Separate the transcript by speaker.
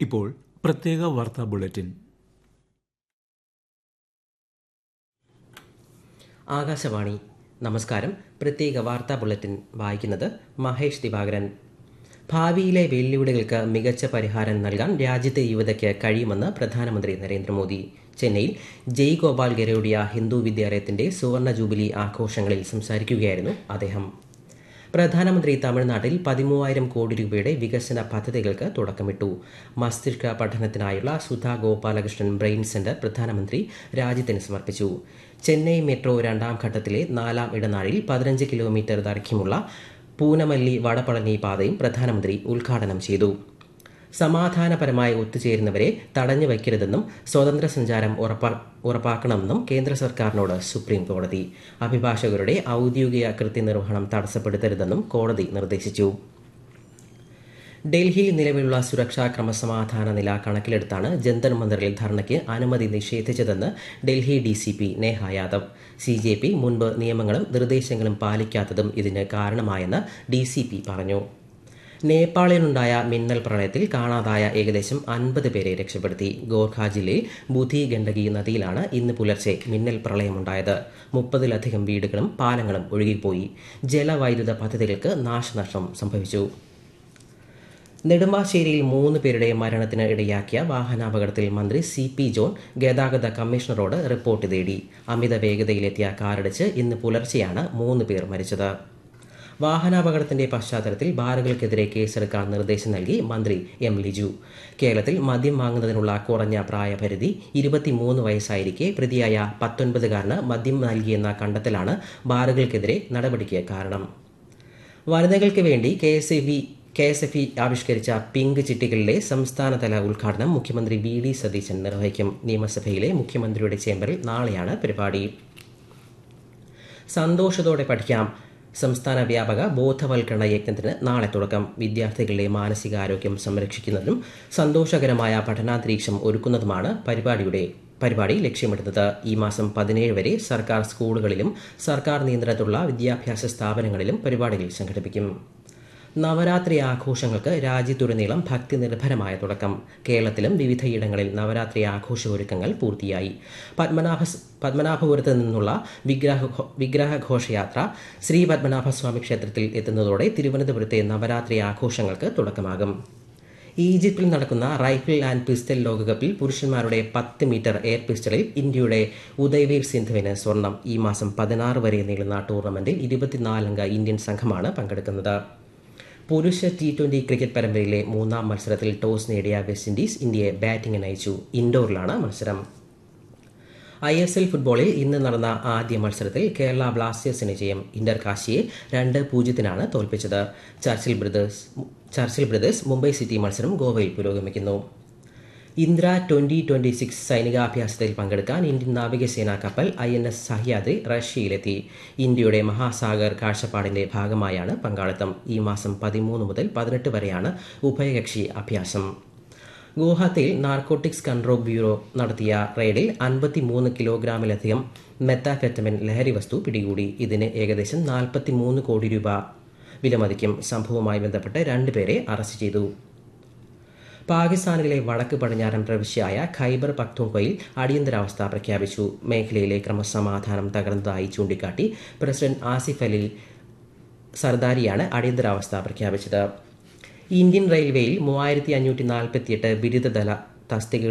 Speaker 1: ഇപ്പോൾ പ്രത്യേക വാർത്താ ബുള്ളറ്റിൻ
Speaker 2: ആകാശവാണി നമസ്കാരം പ്രത്യേക വാർത്താ ബുള്ളറ്റിൻ വായിക്കുന്നത് മഹേഷ് ദിവാകരൻ ഭാവിയിലെ വെല്ലുവിളികൾക്ക് മികച്ച പരിഹാരം നൽകാൻ രാജ്യത്തെ യുവതയ്ക്ക് കഴിയുമെന്ന് പ്രധാനമന്ത്രി നരേന്ദ്രമോദി ചെന്നൈയിൽ ജയ് ഗോപാൽ ഗരോഡിയ ഹിന്ദു വിദ്യാലയത്തിന്റെ സുവർണ ജൂബിലി ആഘോഷങ്ങളിൽ സംസാരിക്കുകയായിരുന്നു അദ്ദേഹം പ്രധാനമന്ത്രി തമിഴ്നാട്ടിൽ പതിമൂവായിരം കോടി രൂപയുടെ വികസന പദ്ധതികൾക്ക് തുടക്കമിട്ടു മസ്തിഷ്ക പഠനത്തിനായുള്ള സുധാ ഗോപാലകൃഷ്ണൻ ബ്രെയിൻ സെന്റർ പ്രധാനമന്ത്രി രാജ്യത്തിന് സമർപ്പിച്ചു ചെന്നൈ മെട്രോ രണ്ടാം ഘട്ടത്തിലെ നാലാം ഇടനാഴിൽ പതിനഞ്ച് കിലോമീറ്റർ ദൈർഘ്യമുള്ള പൂനമല്ലി വടപളനി പാതയും പ്രധാനമന്ത്രി ഉദ്ഘാടനം ചെയ്തു സമാധാനപരമായി ഒത്തുചേരുന്നവരെ തടഞ്ഞു വയ്ക്കരുതെന്നും സ്വതന്ത്ര സഞ്ചാരം ഉറപ്പാ ഉറപ്പാക്കണമെന്നും കേന്ദ്ര സർക്കാരിനോട് സുപ്രീം കോടതി അഭിഭാഷകരുടെ ഔദ്യോഗിക കൃത്യനിർവഹണം തടസ്സപ്പെടുത്തരുതെന്നും കോടതി നിർദ്ദേശിച്ചു ഡൽഹിയിൽ നിലവിലുള്ള സുരക്ഷാ ക്രമസമാധാന നില കണക്കിലെടുത്താണ് ജന്തർ മന്ദറിൽ ധർണയ്ക്ക് അനുമതി നിഷേധിച്ചതെന്ന് Delhi D C P Neha Yadav C J P മുൻപ് നിയമങ്ങളും നിർദ്ദേശങ്ങളും പാലിക്കാത്തതും ഇതിന് കാരണമായെന്ന് ഡി സി പി പറഞ്ഞു നേപ്പാളിലുണ്ടായ മിന്നൽ പ്രളയത്തിൽ കാണാതായ ഏകദേശം അൻപത് പേരെ രക്ഷപ്പെടുത്തി ഗോർഖ ജില്ലയിൽ ബുധി ഗണ്ഡകി നദിയിലാണ് ഇന്ന് പുലർച്ചെ മിന്നൽ പ്രളയമുണ്ടായത് മുപ്പതിലധികം വീടുകളും പാലങ്ങളും ഒഴുകിപ്പോയി ജലവൈദ്യുത പദ്ധതികൾക്ക് നാശനഷ്ടം സംഭവിച്ചു നെടുമ്പാശ്ശേരിയിൽ മൂന്ന് പേരുടെ മരണത്തിന് ഇടയാക്കിയ വാഹനാപകടത്തിൽ മന്ത്രി സി പി ജോൺ ഗതാഗത കമ്മീഷണറോട് റിപ്പോർട്ട് തേടി അമിത വേഗതയിലെത്തിയ കാറിടിച്ച് ഇന്ന് പുലർച്ചെയാണ് മൂന്ന് പേർ മരിച്ചത് വാഹനാപകടത്തിന്റെ പശ്ചാത്തലത്തിൽ ബാറുകൾക്കെതിരെ കേസെടുക്കാൻ നിർദ്ദേശം നൽകി മന്ത്രി എം ലിജു കേരളത്തിൽ മദ്യം വാങ്ങുന്നതിനുള്ള കുറഞ്ഞ പ്രായപരിധി ഇരുപത്തിമൂന്ന് വയസ്സായിരിക്കെ പ്രതിയായ പത്തൊൻപതുകാരന് മദ്യം നൽകിയെന്ന കണ്ടെത്തലാണ് ബാറുകൾക്കെതിരെ നടപടിക്ക് കാരണം വനിതകൾക്ക് വേണ്ടി K S A V K S F E ആവിഷ്കരിച്ച പിങ്ക് ചിട്ടികളിലെ സംസ്ഥാനതല ഉദ്ഘാടനം മുഖ്യമന്ത്രി വി ഡി സതീശൻ നിർവഹിക്കും നിയമസഭയിലെ മുഖ്യമന്ത്രിയുടെ ചേംബറിൽ നാളെയാണ് പരിപാടി സന്തോഷത്തോടെ പഠിക്കാം സംസ്ഥാന വ്യാപക ബോധവൽക്കരണ യജ്ഞത്തിന് നാളെ തുടക്കം വിദ്യാർത്ഥികളുടെ മാനസികാരോഗ്യം സംരക്ഷിക്കുന്നതിനും സന്തോഷകരമായ പഠനാന്തരീക്ഷം ഒരുക്കുന്നതുമാണ് പരിപാടിയുടെ പരിപാടി ലക്ഷ്യമിടുന്നത് ഈ മാസം പതിനേഴ് വരെ സർക്കാർ സ്കൂളുകളിലും സർക്കാർ നിയന്ത്രണത്തിലുള്ള വിദ്യാഭ്യാസ സ്ഥാപനങ്ങളിലും പരിപാടികൾ സംഘടിപ്പിക്കും നവരാത്രി ആഘോഷങ്ങൾക്ക് രാജ്യത്തുടനീളം ഭക്തി നിർഭരമായ തുടക്കം കേരളത്തിലും വിവിധയിടങ്ങളിൽ നവരാത്രി ആഘോഷൊരുക്കങ്ങൾ പൂർത്തിയായി പത്മനാഭ പത്മനാഭപുരത്ത് നിന്നുള്ള വിഗ്രഹ വിഗ്രഹഘോഷയാത്ര ശ്രീ പത്മനാഭസ്വാമി ക്ഷേത്രത്തിൽ എത്തുന്നതോടെ തിരുവനന്തപുരത്തെ നവരാത്രി ആഘോഷങ്ങൾക്ക് തുടക്കമാകും ഈജിപ്തിൽ നടക്കുന്ന റൈഫിൾ ആൻഡ് പിസ്റ്റൽ ലോകകപ്പിൽ പുരുഷന്മാരുടെ പത്ത് മീറ്റർ എയർ പിസ്റ്റളിൽ ഇന്ത്യയുടെ ഉദയ്വീർ സിന്ധുവിന് സ്വർണം ഈ മാസം പതിനാറ് വരെ നീളുന്ന ടൂർണമെന്റിൽ ഇരുപത്തിനാലംഗ ഇന്ത്യൻ സംഘമാണ് പങ്കെടുക്കുന്നത് പുരുഷ ടി ട്വന്റി ക്രിക്കറ്റ് പരമ്പരയിലെ മൂന്നാം മത്സരത്തിൽ ടോസ് നേടിയ വെസ്റ്റ് ഇൻഡീസ് ഇന്ത്യയെ ബാറ്റിംഗിന് അയച്ചു ഇൻഡോറിലാണ് മത്സരം ഐ എസ് എൽ ഫുട്ബോളിൽ ഇന്ന് നടന്ന ആദ്യ മത്സരത്തിൽ കേരള ബ്ലാസ്റ്റേഴ്സിന് ജയം ഇന്റർ കാശിയെ രണ്ട് പൂജ്യത്തിനാണ് തോൽപ്പിച്ചത് Churchill brothers Churchill brothers Mumbai city മത്സരം ഗോവയിൽ പുരോഗമിക്കുന്നു ഇന്ദ്ര ട്വന്റി ട്വന്റി സിക്സ് സൈനികാഭ്യാസത്തിൽ പങ്കെടുക്കാൻ ഇന്ത്യൻ നാവികസേനാ കപ്പൽ ഐ എൻ എസ് സഹ്യാദ്രി റഷ്യയിലെത്തി ഇന്ത്യയുടെ മഹാസാഗർ കാഴ്ചപ്പാടിന്റെ ഭാഗമായാണ് പങ്കാളിത്തം ഈ മാസം പതിമൂന്ന് മുതൽ പതിനെട്ട് വരെയാണ് ഉഭയകക്ഷി അഭ്യാസം ഗുവാഹത്തിയിൽ നാർക്കോട്ടിക്സ് കൺട്രോൾ ബ്യൂറോ നടത്തിയ റെയ്ഡിൽ അൻപത്തിമൂന്ന് കിലോഗ്രാമിലധികം മെത്താഫെറ്റമിൻ ലഹരി വസ്തു പിടികൂടി ഇതിന് ഏകദേശം നാൽപ്പത്തിമൂന്ന് കോടി രൂപ വിലമതിക്കും സംഭവവുമായി ബന്ധപ്പെട്ട് രണ്ടുപേരെ അറസ്റ്റ് ചെയ്തു പാകിസ്ഥാനിലെ വടക്ക് പടിഞ്ഞാറൻ പ്രവിശ്യയായ ഖൈബർ പക്തൂൺഖയിൽ അടിയന്തരാവസ്ഥ പ്രഖ്യാപിച്ചു മേഖലയിലെ ക്രമസമാധാനം തകർന്നതായി ചൂണ്ടിക്കാട്ടി പ്രസിഡന്റ് ആസിഫ് അലി സർദാരിയാണ് അടിയന്തരാവസ്ഥ പ്രഖ്യാപിച്ചത് ഇന്ത്യൻ റെയിൽവേയിൽ മൂവായിരത്തി അഞ്ഞൂറ്റി നാൽപ്പത്തിയെട്ട് ബിരുദതല തസ്തികകൾ